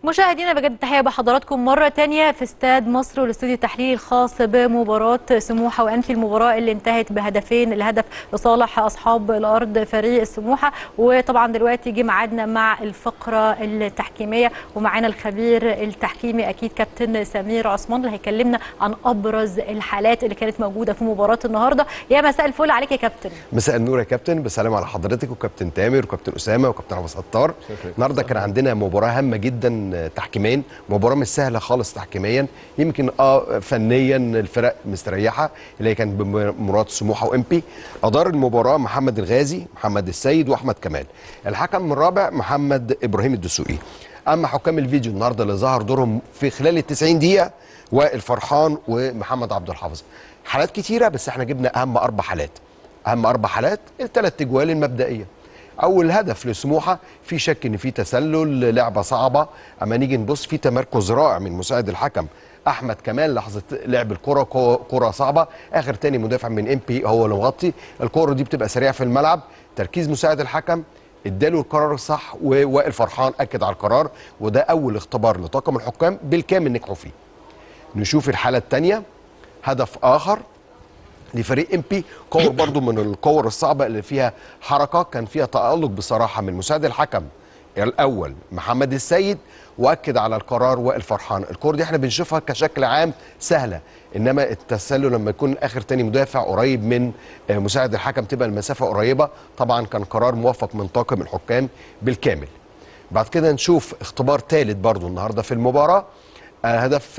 مشاهدينا بجد تحيه بحضراتكم مره تانية في استاد مصر والاستوديو التحليلي الخاص بمباراه سموحه وانفي المباراه اللي انتهت بهدفين الهدف لصالح اصحاب الارض فريق سموحه وطبعا دلوقتي جه ميعادنا مع الفقره التحكيميه ومعانا الخبير التحكيمي اكيد كابتن سمير عثمان اللي هيكلمنا عن ابرز الحالات اللي كانت موجوده في مباراه النهارده يا مساء الفل عليك يا كابتن مساء النور يا كابتن بسلام على حضرتك وكابتن تامر وكابتن اسامه وكابتن ابو ستار النهارده كان عندنا مباراه هامه جدا تحكيميا مباراه مش سهله خالص تحكيميا يمكن اه فنيا الفرق مستريحه اللي هي كانت بمباراه سموحه وامبي ادار المباراه محمد الغازي محمد السيد واحمد كمال الحكم الرابع محمد ابراهيم الدسوقي اما حكام الفيديو النهارده اللي ظهر دورهم في خلال ال 90 دقيقه وائل فرحان ومحمد عبد الحافظ حالات كتيره بس احنا جبنا اهم اربع حالات اهم اربع حالات الثلاث اجوال المبدئيه اول هدف لسموحه في شك ان في تسلل لعبه صعبه اما نيجي نبص في تمركز رائع من مساعد الحكم احمد كمال لحظه لعب الكره كره صعبه اخر تاني مدافع من ام بي هو اللي مغطي الكره دي بتبقى سريعه في الملعب تركيز مساعد الحكم اداله القرار الصح ووائل فرحان اكد على القرار وده اول اختبار لطاقم الحكام بالكامل نجحوا فيه نشوف الحاله الثانيه هدف اخر لفريق ام بي كور برضو من الكور الصعبه اللي فيها حركه كان فيها تالق بصراحه من مساعد الحكم الاول محمد السيد واكد على القرار وائل فرحان الكور دي احنا بنشوفها كشكل عام سهله انما التسلل لما يكون اخر تاني مدافع قريب من مساعد الحكم تبقى المسافه قريبه طبعا كان قرار موفق من طاقم الحكام بالكامل بعد كده نشوف اختبار ثالث برضو النهارده في المباراه هدف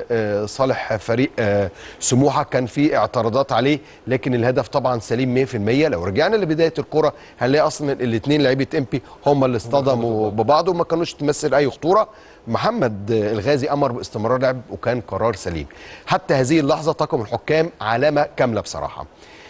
لصالح فريق سموحه كان في اعتراضات عليه لكن الهدف طبعا سليم 100% لو رجعنا لبدايه الكره هنلاقي اصلا الاثنين لعيبه امبي هم اللي اصطدموا ببعض وما كانوش تمثل اي خطوره محمد الغازي امر باستمرار لعب وكان قرار سليم حتى هذه اللحظه طاقم الحكام علامه كامله بصراحه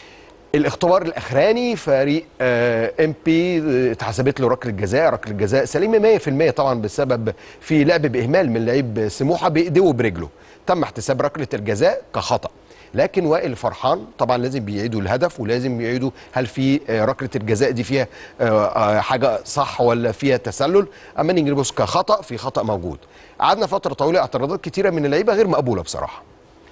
الاختبار الاخراني فريق ام بي اتحسبت له ركله جزاء ركله جزاء سليمه 100% طبعا بسبب في لعب باهمال من لعيب سموحه بايديه وبرجله تم احتساب ركله الجزاء كخطا لكن وائل فرحان طبعا لازم بيعيدوا الهدف ولازم يعيدوا هل في ركله الجزاء دي فيها حاجه صح ولا فيها تسلل اما نيجي نبص كخطا في خطا موجود قعدنا فتره طويله اعتراضات كتيره من اللعيبه غير مقبوله بصراحه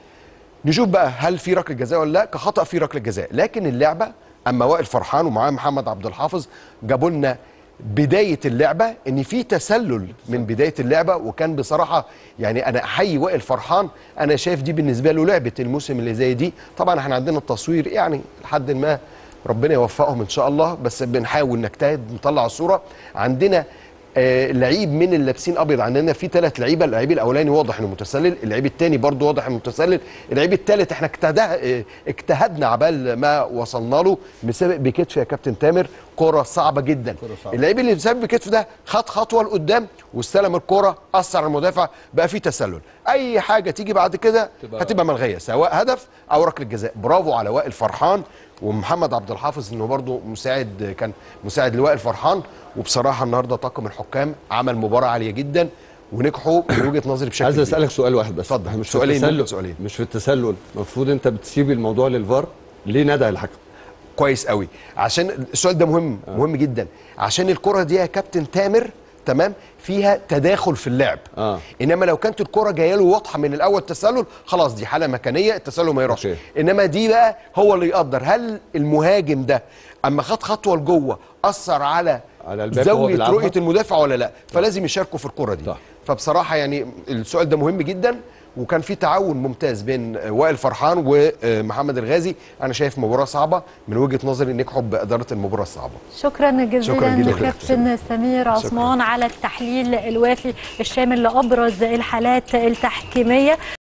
نشوف بقى هل في ركله جزاء ولا لا كخطا في ركله جزاء لكن اللعبه اما وائل فرحان ومعاه محمد عبد الحافظ جابوا لنا بدايه اللعبه ان في تسلل من بدايه اللعبه وكان بصراحه يعني انا احيي وائل فرحان انا شايف دي بالنسبه له لعبه الموسم اللي زي دي طبعا احنا عندنا التصوير يعني لحد ما ربنا يوفقهم ان شاء الله بس بنحاول نجتهد نطلع الصوره عندنا آه لعيب من اللي لابسين ابيض عندنا في ثلاث لعيبه اللعيب الاولاني واضح انه متسلل اللعيب الثاني برضه واضح انه متسلل اللعيب الثالث احنا اجتهد اجتهدنا عبال ما وصلنا له مسابق بكتف يا كابتن تامر كره صعبه جدا صعبة. اللعيب اللي مسابق بكتف ده خد خطوه لقدام واستلم الكره اثر على المدافع بقى في تسلل اي حاجه تيجي بعد كده هتبقى ملغيه سواء هدف او ركله جزاء برافو على وائل فرحان ومحمد عبد الحافظ انه برضه مساعد كان مساعد لوائل فرحان وبصراحه النهارده طاقم الحكام عمل مباراه عاليه جدا ونجحوا من وجهه نظري بشكل عايز اسالك سؤال واحد بس اتفضل مش سؤالين في التسلل سؤالين مش في التسلل المفروض انت بتسيب الموضوع للفار ليه ندى الحكم كويس قوي عشان السؤال ده مهم آه. مهم جدا عشان الكره دي يا كابتن تامر تمام فيها تداخل في اللعب آه. انما لو كانت الكره جايه له واضحه من الاول تسلل خلاص دي حاله مكانيه التسلل ما يروحش انما دي بقى هو اللي يقدر هل المهاجم ده اما خد خطوه لجوه اثر على على زاويه رؤيه المدافع ولا لا فلازم يشاركوا في الكره دي صح. فبصراحه يعني السؤال ده مهم جدا وكان في تعاون ممتاز بين وائل فرحان ومحمد الغازي انا شايف مباراه صعبه من وجهه نظري نجحوا باداره المباراه الصعبه شكرا جزيلا كابتن سمير عثمان على التحليل الوافي الشامل لابرز الحالات التحكيميه